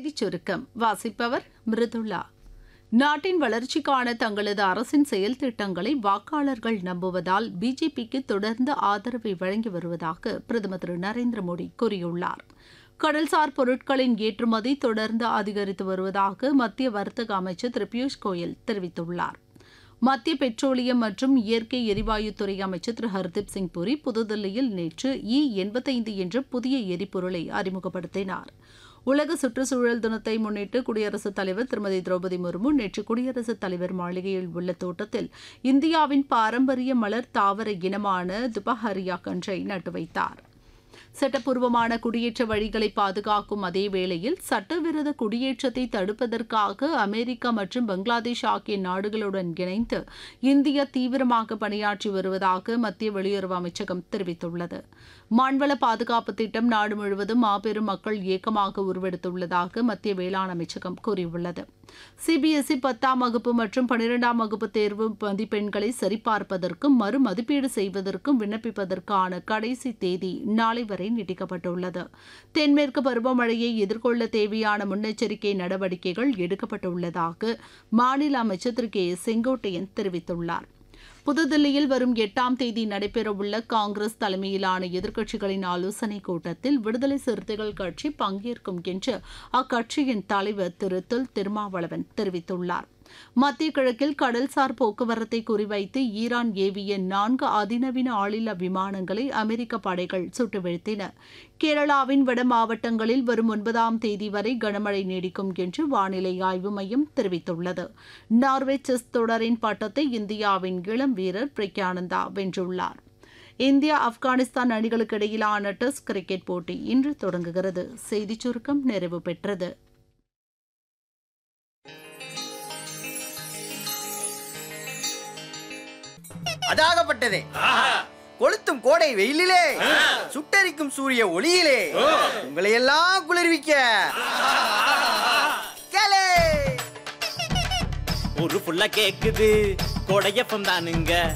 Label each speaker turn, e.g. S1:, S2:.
S1: செய்திச் சுருக்கம் வாசிப்பவர் மிருதுளா நாட்டின் வளர்ச்சிக்கான தங்களது அரசின் செயல் திட்டங்களை வாக்காளர்கள் நம்புவதால் பிஜேபிக்கு தொடர்ந்து ஆதரவை வழங்கி வருவதாக பிரதமர் திரு நரேந்திர மோடி கூறியுள்ளார் கடல்சார் பொருட்களின் ஏற்றுமதி தொடர்ந்து அதிகரித்து வருவதாக மத்திய வர்த்தக அமைச்சர் திரு பியூஷ் கோயல் தெரிவித்துள்ளார் மத்திய பெட்ரோலியம் மற்றும் இயற்கை எரிவாயுத்துறை அமைச்சர் திரு ஹர்தீப் சிங் புரி புதுதில்லியில் நேற்று இ எண்பத்தைந்து என்ற புதிய எரிபொருளை அறிமுகப்படுத்தினார் உலக சுற்றுச்சூழல் தினத்தை முன்னிட்டு குடியரசுத் தலைவர் திருமதி திரௌபதி முர்மு நேற்று குடியரசுத் தலைவர் மாளிகையில் உள்ள தோட்டத்தில் இந்தியாவின் பாரம்பரிய மலர் தாவர இனமான துபஹரியா கன்றை நட்டு வைத்தார் சட்டப்பூர்வமான குடியேற்ற வழிகளை பாதுகாக்கும் அதே வேளையில் சட்டவிரோத குடியேற்றத்தை தடுப்பதற்காக அமெரிக்கா மற்றும் பங்களாதேஷ் ஆகிய நாடுகளுடன் இணைந்து இந்தியா தீவிரமாக பணியாற்றி வருவதாக மத்திய வெளியுறவு அமைச்சகம் தெரிவித்துள்ளது மான்வள பாதுகாப்பு திட்டம் நாடு முழுவதும் மாபெரும் மக்கள் இயக்கமாக உருவெடுத்துள்ளதாக மத்திய வேளாண் அமைச்சகம் கூறியுள்ளது சிபிஎஸ்இ பத்தாம் வகுப்பு மற்றும் பனிரெண்டாம் வகுப்பு தேர்வு மதிப்பெண்களை சரிபார்ப்பதற்கும் மறு மதிப்பீடு செய்வதற்கும் விண்ணப்பிப்பதற்கான கடைசி தேதி நாளை வரை நீட்டிக்கப்பட்டுள்ளது தென்மேற்கு பருவமழையை எதிர்கொள்ள தேவையான முன்னெச்சரிக்கை நடவடிக்கைகள் எடுக்கப்பட்டுள்ளதாக மாநில அமைச்சர் திரு கே செங்கோட்டையன் தெரிவித்துள்ளார் புதுதில்லியில் வரும் எட்டாம் தேதி நடைபெறவுள்ள காங்கிரஸ் தலைமையிலான எதிர்க்கட்சிகளின் ஆலோசனைக் கூட்டத்தில் விடுதலை சிறுத்தைகள் கட்சி பங்கேற்கும் என்று அக்கட்சியின் தலைவர் திரு தொல் திருமாவளவன் தெரிவித்துள்ளார் மத்திய கிழக்கில் கடல்சார் போக்குவரத்தை குறிவைத்து ஈரான் ஏவிய நான்கு அதிநவீன ஆளில்லா விமானங்களை அமெரிக்க படைகள் சுட்டு வீழ்த்தின கேரளாவின் வட மாவட்டங்களில் வரும் ஒன்பதாம் தேதி வரை கனமழை நீடிக்கும் என்று வானிலை ஆய்வு மையம் தெரிவித்துள்ளது நார்வே செஸ் தொடரின் பட்டத்தை இந்தியாவின் இளம் வீரர் பிரக்யானந்தா வென்றுள்ளார் இந்தியா ஆப்கானிஸ்தான் அணிகளுக்கு இடையிலான டெஸ்ட் கிரிக்கெட் போட்டி இன்று தொடங்குகிறது செய்திச் சுருக்கம் நிறைவு பெற்றது
S2: அதாகப்பட்டதே கொளுத்தும் கோடை வெயிலிலே சுட்டரிக்கும் சூரிய ஒளியிலே உங்களை எல்லாம் குளிர்விக்க கேளே
S3: ஒரு புள்ள கேக்குது கொடையப்பம் தானுங்க